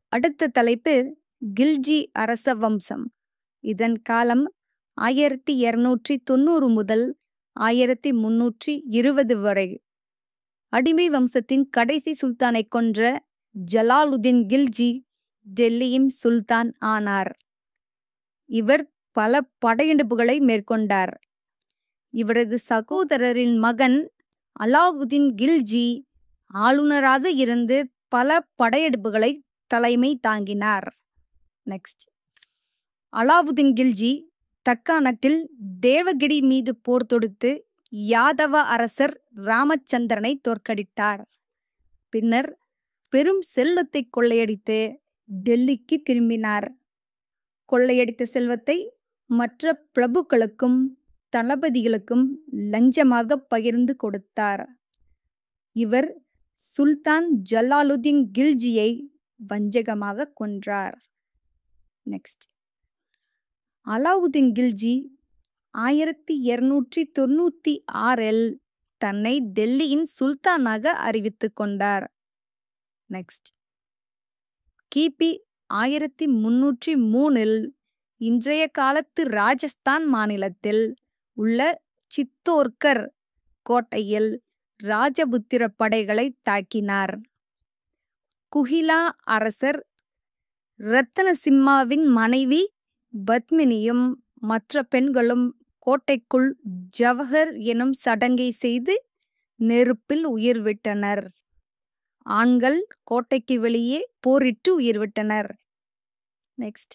அடுத்த தலைப்பு கில்ஜி அரச வம்சம் இதன் காலம் ஆயிரத்தி இருநூற்றி தொண்ணூறு முதல் ஆயிரத்தி முன்னூற்றி இருபது வரை அடிமை வம்சத்தின் கடைசி சுல்தானை கொன்ற ஜலாலுதீன் கில்ஜி டெல்லியின் சுல்தான் ஆனார் இவர் பல படையெடுப்புகளை மேற்கொண்டார் இவரது சகோதரரின் மகன் அலாவுதீன் கில்ஜி ஆளுநராக இருந்து பல படையெடுப்புகளை தலைமை தாங்கினார் நெக்ஸ்ட் அலாவுதீன் கில்ஜி தக்காணத்தில் தேவகிரி மீது போர் தொடுத்து யாதவ அரசர் ராமச்சந்திரனை தோற்கடித்தார் பின்னர் பெரும் செல்வத்தை கொள்ளையடித்து டெல்லிக்கு திரும்பினார் கொள்ளையடித்த செல்வத்தை மற்ற பிரபுக்களுக்கும் தளபதிகளுக்கும் லஞ்சமாக பகிர்ந்து கொடுத்தார் இவர் சுல்தான் ஜலாலுதீன் கில்ஜியை வஞ்சகமாக கொன்றார் நெக்ஸ்ட் அலாவுதீன் கில்ஜி ஆயிரத்தி இருநூற்றி தொண்ணூத்தி ஆறில் தன்னை டெல்லியின் சுல்தானாக அறிவித்து கொண்டார் நெக்ஸ்ட் கிபி ஆயிரத்தி முன்னூற்றி மூணில் இன்றைய காலத்து ராஜஸ்தான் மாநிலத்தில் உள்ள சித்தோர்கர் கோட்டையில் ராஜபுத்திர படைகளை தாக்கினார் குஹிலா அரசர் ரத்தனசிம்மாவின் மனைவி பத்மினியும் மற்ற பெண்களும் கோட்டைக்குள் ஜவஹர் எனும் சடங்கை செய்து நெருப்பில் உயிர் விட்டனர் ஆண்கள் கோட்டைக்கு வெளியே போரிட்டு உயிர் விட்டனர் நெக்ஸ்ட்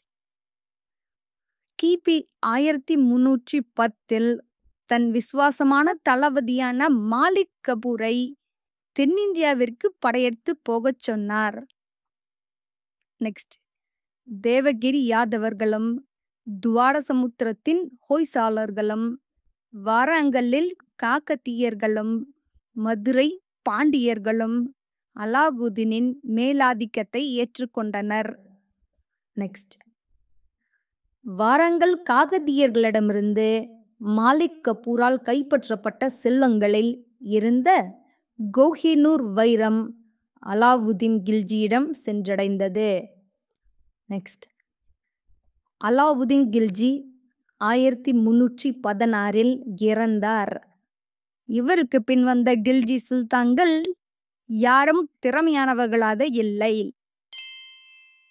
கிபி ஆயிரத்தி முன்னூற்றி பத்தில் தன் விசுவாசமான தளபதியான மாலிக் கபூரை தென்னிந்தியாவிற்கு படையெடுத்து போகச் சொன்னார் நெக்ஸ்ட் தேவகிரி யாதவர்களும் துவார சமுத்திரத்தின் ஹொய்சாளர்களும் வாராங்கல்லில் காக்கத்தீயர்களும் மதுரை பாண்டியர்களும் அலாவுதீனின் மேலாதிக்கத்தை ஏற்றுக்கொண்டனர் நெக்ஸ்ட் வாரங்கல் காகதியர்களிடமிருந்து மாலிக் கபூரால் கைப்பற்றப்பட்ட செல்வங்களில் இருந்த கோஹினூர் வைரம் அலாவுதீன் கில்ஜியிடம் சென்றடைந்தது நெக்ஸ்ட் அலாவுதீன் கில்ஜி ஆயிரத்தி முன்னூற்றி பதினாறில் இறந்தார் இவருக்கு பின் வந்த கில்ஜி சுல்தான்கள் யாரும் திறமையானவர்களாக இல்லை